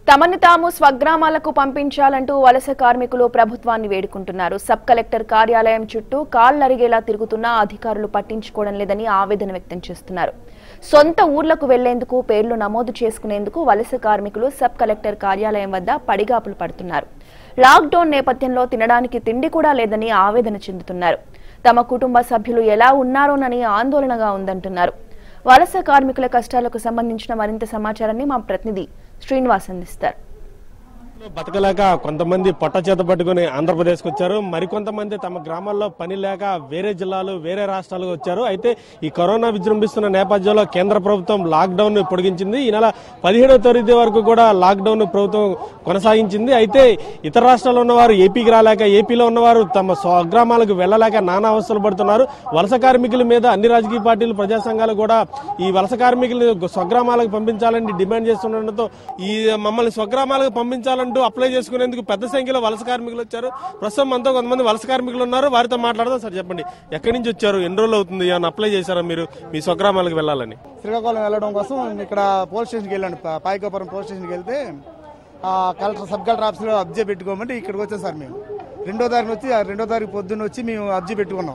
తమని తాము స్వగ్రామాలకు పంపించాలంటూ వలస కార్మికులు ప్రభుత్వాన్ని వేడుకుంటున్నారు సబ్ కలెక్టర్ కార్యాలయం చుట్టూ కాళ్లరిగేలా తిరుగుతున్నా అధికారులు పట్టించుకోవడం లేదని ఆవేదన వ్యక్తం చేస్తున్నారు సొంత ఊర్లకు వెళ్లేందుకు పేర్లు నమోదు చేసుకునేందుకు వలస కార్మికులు సబ్ కలెక్టర్ కార్యాలయం వద్ద పడిగాపులు పడుతున్నారు లాక్డౌన్ నేపథ్యంలో తినడానికి తిండి కూడా లేదని ఆవేదన చెందుతున్నారు తమ కుటుంబ సభ్యులు ఎలా ఉన్నారోనని ఆందోళనగా ఉందంటున్నారు వలస కార్మికుల కష్టాలకు సంబంధించిన మరింత సమాచారాన్ని మా ప్రతినిధి శ్రీనివాస్ అందిస్తారు బతకలేక కొంతమంది పొట్ట చేత పట్టుకుని ఆంధ్రప్రదేశ్కి వచ్చారు మరికొంతమంది తమ గ్రామాల్లో పని లేక వేరే జిల్లాలు వేరే రాష్ట్రాలకు వచ్చారు అయితే ఈ కరోనా విజృంభిస్తున్న నేపథ్యంలో కేంద్ర ప్రభుత్వం లాక్డౌన్ పొడిగించింది ఈ నెల పదిహేడవ తేదీ వరకు కూడా లాక్డౌన్ ప్రభుత్వం కొనసాగించింది అయితే ఇతర రాష్ట్రాల్లో ఉన్నవారు ఏపీకి రాలేక ఏపీలో ఉన్నవారు తమ స్వగ్రామాలకు వెళ్ళలేక నానా అవస్థలు పడుతున్నారు వలస కార్మికుల మీద అన్ని రాజకీయ పార్టీలు ప్రజా సంఘాలు కూడా ఈ వలస కార్మికులు స్వగ్రామాలకు పంపించాలని డిమాండ్ చేస్తుండటంతో ఈ మమ్మల్ని స్వగ్రామాలకు పంపించాలంటూ అప్లై చేసుకునేందుకు పెద్ద సంఖ్యలో వలస కార్మికులు వచ్చారు ప్రస్తుతం మనతో కొంతమంది వలస కార్మికులు ఉన్నారు వారితో మాట్లాడదాం సార్ చెప్పండి ఎక్కడి నుంచి వచ్చారు ఎన్ని రోజులు అవుతుంది ఏమైనా అప్లై చేశారా మీరు మీ స్వగ్రామాలకు వెళ్ళాలని శ్రీకాకుళం వెళ్ళడం కోసం ఇక్కడ పోలీస్ స్టేషన్కి వెళ్ళండి పా- పాయకాపురం పోలీస్ స్టేషన్కి వెళ్తే ఆ కలెక్టర్ సబ్ కలెక్టర్ ఆఫీస్లో అబ్జే పెట్టుకోమంటే ఇక్కడికి వచ్చాం సార్ మేము రెండో తారీఖు వచ్చి ఆ రెండో తారీఖు పొద్దున్న వచ్చి మేము అబ్జీ పెట్టుకున్నాం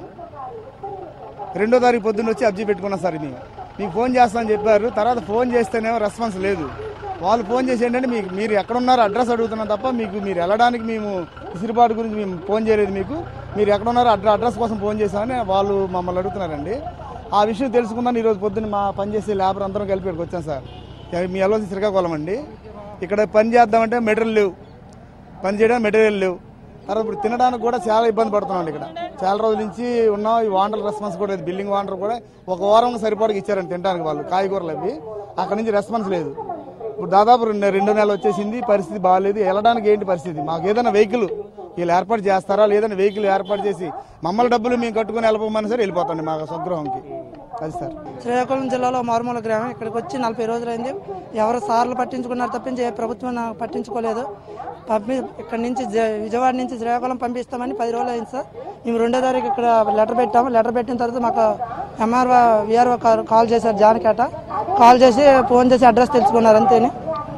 రెండో తారీఖు పొద్దున్న వచ్చి అబ్జీ పెట్టుకున్నాం సార్ మేము మీకు ఫోన్ చేస్తామని చెప్పారు తర్వాత ఫోన్ చేస్తేనేమో రెస్పాన్స్ లేదు వాళ్ళు ఫోన్ చేసి ఏంటంటే మీకు మీరు ఎక్కడున్నారో అడ్రస్ అడుగుతున్నాం తప్ప మీకు మీరు వెళ్ళడానికి మేము ఇసిరిపాటు గురించి మేము ఫోన్ చేయలేదు మీకు మీరు ఎక్కడున్నారో అడ్ర అడ్రస్ కోసం ఫోన్ చేసామని వాళ్ళు మమ్మల్ని అడుగుతున్నారండి ఆ విషయం తెలుసుకుందాం ఈరోజు పొద్దున్న మా పనిచేసే లేబర్ అందరం కలిపి ఇక్కడికి వచ్చాం సార్ ఇక మీ వెళ్ళవలసి శ్రీకాకుళం అండి ఇక్కడ పని చేద్దామంటే మెటీరియల్ లేవు పని చేయడానికి మెటీరియల్ లేవు తర్వాత ఇప్పుడు తినడానికి కూడా చాలా ఇబ్బంది పడుతున్నాం ఇక్కడ చాలా రోజుల నుంచి ఉన్నాం ఈ వాండర్ రెస్పాన్స్ కూడా లేదు బిల్డింగ్ వాండర్ కూడా ఒక వారం సరిపడగా ఇచ్చారండి తినడానికి వాళ్ళు కాయగూరలు అవి అక్కడ నుంచి రెస్పాన్స్ లేదు ఇప్పుడు దాదాపు రెండు రెండు నెలలు వచ్చేసింది పరిస్థితి బాగాలేదు వెళ్ళడానికి ఏంటి పరిస్థితి మాకు ఏదైనా వెహికల్ వీళ్ళు ఏర్పాటు చేస్తారా లేదంటే వెహికల్ ఏర్పాటు చేసి మమ్మల్ని డబ్బులు మేము కట్టుకుని వెళ్ళిపోమని సరే వెళ్ళిపోతాండి మా స్వగృహంకి అది సార్ శ్రీకాకుళం జిల్లాలో మారుమూల గ్రామం ఇక్కడికి వచ్చి నలభై రోజులైంది ఎవరు సార్లు పట్టించుకున్నారు తప్పించి ఏ ప్రభుత్వం నాకు పట్టించుకోలేదు పంపి ఇక్కడ నుంచి జ- విజయవాడ నుంచి శ్రీకాకుళం పంపిస్తామని పది రోజులు అయింది సార్ మేము రెండో తారీఖు ఇక్కడ లెటర్ పెట్టాము లెటర్ పెట్టిన తర్వాత మాకు ఎంఆర్ఓ విఆర్ఓ కాల్ చేశారు జానకేట కాల్ చేసి ఫోన్ చేసి అడ్రస్ తెలుసుకున్నారు అంతేని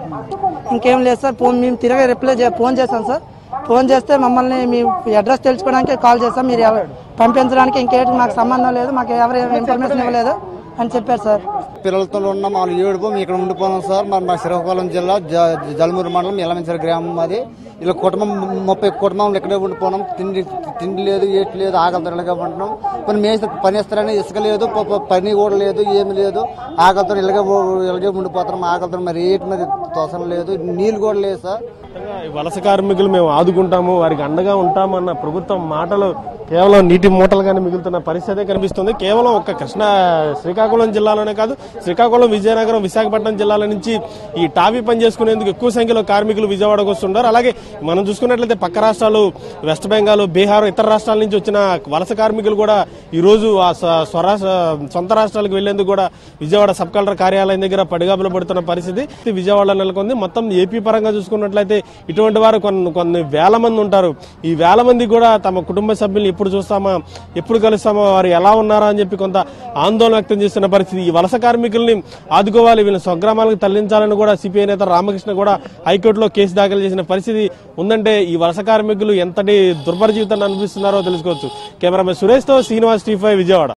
ఇంకేం లేదు సార్ ఫోన్ మేము తిరగ రిప్లై చే ఫోన్ చేశాం సార్ ఫోన్ చేస్తే మమ్మల్ని మీ అడ్రస్ తెలుసుకోవడానికి కాల్ చేస్తాం మీరు ఎవ- పంపించడానికి ఇంకేటి మాకు సంబంధం లేదు మాకు ఎవరు ఇన్ఫర్మేషన్ ఇవ్వలేదు అని చెప్పారు సార్ పిల్లలతో ఉన్న మాలు ఏడుపు మేము ఇక్కడ ఉండిపోయినాం సార్ మరి మా శ్రీకాకుళం జిల్లా జ- జలమూరు మండలం ఎలమంచిర గ్రామం అది ఇలా కుటుంబం ముప్పై కుటుంబంలో ఇక్కడే ఉండిపోయినాం తిండి తిండి లేదు ఏటి లేదు ఆకలితో ఇలాగే ఉంటున్నాం పని మేస్తే పని ఇస్తారని ఇసుక లేదు ప- ప- పని కూడా లేదు ఏమి లేదు ఆకలితో ఇలాగే ఉ- ఇలాగే ఉండిపోతున్నాం ఆకలితో మరి ఏటి మరి తోసరం లేదు నీళ్ళు కూడా లేదు సార్ ఖచ్చితంగా ఈ వలస కార్మికులు మేము ఆదుకుంటాము వారికి అండగా ఉంటామన్న ప్రభుత్వం మాటలు కేవలం నీటి మూటలుగానే మిగులుతున్న పరిస్థితి కనిపిస్తుంది కేవలం ఒక కృష్ణా శ్రీకాకుళం జిల్లాలోనే కాదు శ్రీకాకుళం విజయనగరం విశాఖపట్నం జిల్లాల నుంచి ఈ టావీ పని చేసుకునేందుకు ఎక్కువ సంఖ్యలో కార్మికులు విజయవాడకు వస్తుంటారు అలాగే మనం చూసుకున్నట్లయితే పక్క రాష్ట్రాలు వెస్ట్ బెంగాల్ బీహార్ ఇతర రాష్ట్రాల నుంచి వచ్చిన వలస కార్మికులు కూడా ఈ రోజు ఆ స్వ- స్వరాష్ట్ర సొంత రాష్ట్రాలకు వెళ్లేందుకు కూడా విజయవాడ సబ్ కలెక్టర్ కార్యాలయం దగ్గర పడిగాపులు పడుతున్న పరిస్థితి విజయవాడలో నెలకొంది మొత్తం ఏపీ పరంగా చూసుకున్నట్లయితే ఇటువంటి వారు కొన్ని కొన్ని వేల మంది ఉంటారు ఈ వేల మంది కూడా తమ కుటుంబ సభ్యుల్ని ఎప్పుడు చూస్తామా ఎప్పుడు కలుస్తామా వారు ఎలా ఉన్నారా అని చెప్పి కొంత ఆందోళన వ్యక్తం చేస్తున్న పరిస్థితి ఈ వలస కార్మికుల్ని ఆదుకోవాలి వీళ్ళని స్వగ్రామాలకు తరలించాలని కూడా సిపిఐ నేత రామకృష్ణ కూడా హైకోర్టులో కేసు దాఖలు చేసిన పరిస్థితి ఉందంటే ఈ వలస కార్మికులు ఎంతటి దుర్భర జీవితాన్ని అనిపిస్తున్నారో తెలుసుకోవచ్చు కెమెరామెన్ సురేష్తో శ్రీనివాస్ టీ ఫైవ్ విజయవాడ